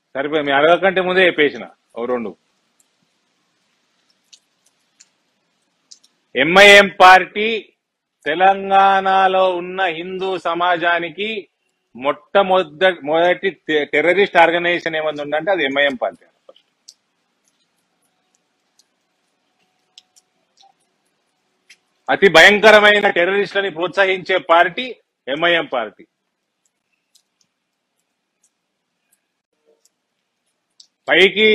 సరిపోయి మీ అడగకంటే ముందే చెప్పేసిన ఓ రెండు ఎంఐఎం పార్టీ తెలంగాణలో ఉన్న హిందూ సమాజానికి మొట్టమొదటి మొదటి టె- టెర్రరిస్ట్ ఆర్గనైజేషన్ ఏమైంది ఉందంటే అది ఎంఐఎం పార్టీ ఫస్ట్ అతి భయంకరమైన టెర్రరిస్టులని ప్రోత్సహించే పార్టీ ఎంఐఎం పార్టీ పైకి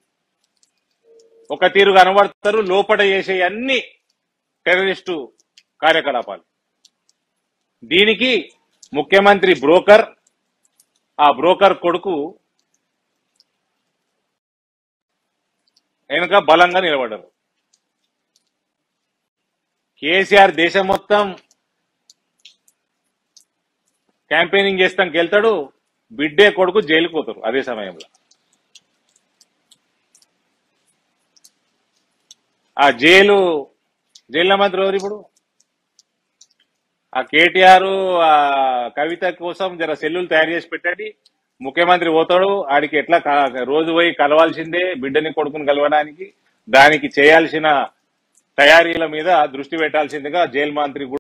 ఒక తీరు కనబడతారు లోపల చేసే అన్ని టెర్రరిస్టు కార్యకలాపాలు దీనికి ముఖ్యమంత్రి బ్రోకర్ ఆ బ్రోకర్ కొడుకు వెనుక బలంగా నిలబడ్డారు కేసీఆర్ దేశం మొత్తం క్యాంపెయినింగ్ చేస్తానికి వెళ్తాడు బిడ్డే కొడుకు జైలుకు పోతారు అదే సమయంలో ఆ జైలు జైలు మంత్రి ఎవరు ఇప్పుడు ఆ కేటీఆర్ ఆ కవిత కోసం జర సెల్లులు తయారు చేసి పెట్టండి ముఖ్యమంత్రి పోతాడు ఆడికి ఎట్లా క- రోజు పోయి కలవాల్సిందే బిడ్డని కొడుకుని కలవడానికి దానికి చేయాల్సిన తయారీల మీద దృష్టి పెట్టాల్సిందిగా జైలు మంత్రి